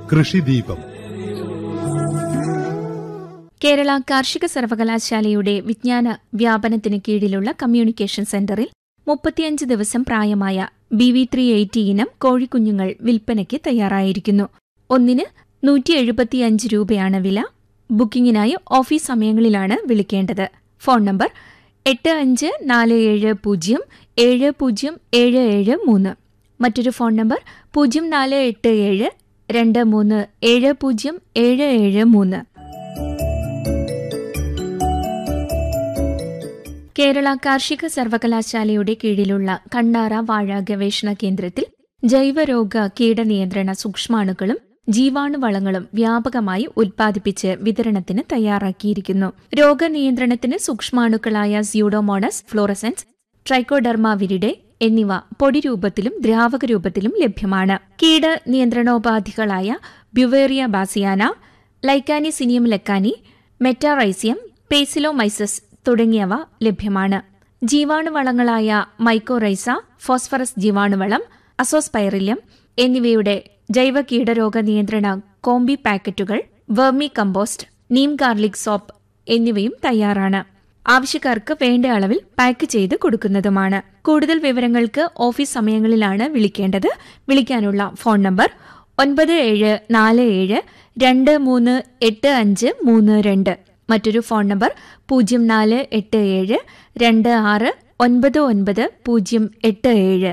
കൃഷിദീപം കേരള കാർഷിക സർവകലാശാലയുടെ വിജ്ഞാന വ്യാപനത്തിന് കീഴിലുള്ള കമ്മ്യൂണിക്കേഷൻ സെന്ററിൽ മുപ്പത്തിയഞ്ച് ദിവസം പ്രായമായ ബി വി ത്രീ എയ്റ്റി ഇനം കോഴിക്കുഞ്ഞുങ്ങൾ വിൽപ്പനയ്ക്ക് തയ്യാറായിരിക്കുന്നു ഒന്നിന് നൂറ്റി എഴുപത്തിയഞ്ച് രൂപയാണ് വില ബുക്കിംഗിനായി ഓഫീസ് സമയങ്ങളിലാണ് വിളിക്കേണ്ടത് ഫോൺ നമ്പർ എട്ട് അഞ്ച് നാല് ഏഴ് പൂജ്യം ഏഴ് പൂജ്യം ഏഴ് ഏഴ് മൂന്ന് മറ്റൊരു ഫോൺ നമ്പർ പൂജ്യം നാല് എട്ട് ഏഴ് രണ്ട് മൂന്ന് ഏഴ് പൂജ്യം ഏഴ് ഏഴ് മൂന്ന് കേരള കാർഷിക സർവകലാശാലയുടെ കീഴിലുള്ള കണ്ണാറ വാഴ ഗവേഷണ കേന്ദ്രത്തിൽ ജൈവരോഗ കീടനിയന്ത്രണ സൂക്ഷ്മാണുക്കളും ജീവാണുവളങ്ങളും വ്യാപകമായി ഉൽപ്പാദിപ്പിച്ച് വിതരണത്തിന് തയ്യാറാക്കിയിരിക്കുന്നു രോഗനിയന്ത്രണത്തിന് സൂക്ഷ്മാണുക്കളായ സ്യൂഡോമോണസ് ഫ്ലോറസൻസ് ട്രൈക്കോഡർമ വിരിഡെ എന്നിവ പൊടിരൂപത്തിലും ദ്രാവക രൂപത്തിലും ലഭ്യമാണ് കീട നിയന്ത്രണോപാധികളായ Beauveria bassiana Lecanicillium lecanii Metarhizium Paecilomyces തുടങ്ങിയവ ലഭ്യമാണ് ജീവാണുവളങ്ങളായ മൈക്കോറൈസ ഫോസ്ഫറസ് ജീവാണുവളം അസോസ്പൈറില്യം എന്നിവയുടെ ജൈവ കീടരോഗ നിയന്ത്രണ കോംബി പാക്കറ്റുകൾ vermicompost neem garlic soap എന്നിവയും തയ്യാറാണ് ആവശ്യക്കാർക്ക് വേണ്ട അളവിൽ പാക്ക് ചെയ്ത് കൊടുക്കുന്നതുമാണ് കൂടുതൽ വിവരങ്ങൾക്ക് ഓഫീസ് സമയങ്ങളിലാണ് വിളിക്കേണ്ടത് വിളിക്കാനുള്ള ഫോൺ നമ്പർ ഒൻപത് ഏഴ് നാല് ഏഴ് രണ്ട് മൂന്ന് എട്ട് അഞ്ച് മൂന്ന് രണ്ട് മറ്റൊരു ഫോൺ നമ്പർ പൂജ്യം നാല് എട്ട് ഏഴ് രണ്ട് ആറ് ഒൻപത് ഒൻപത് പൂജ്യം എട്ട് ഏഴ്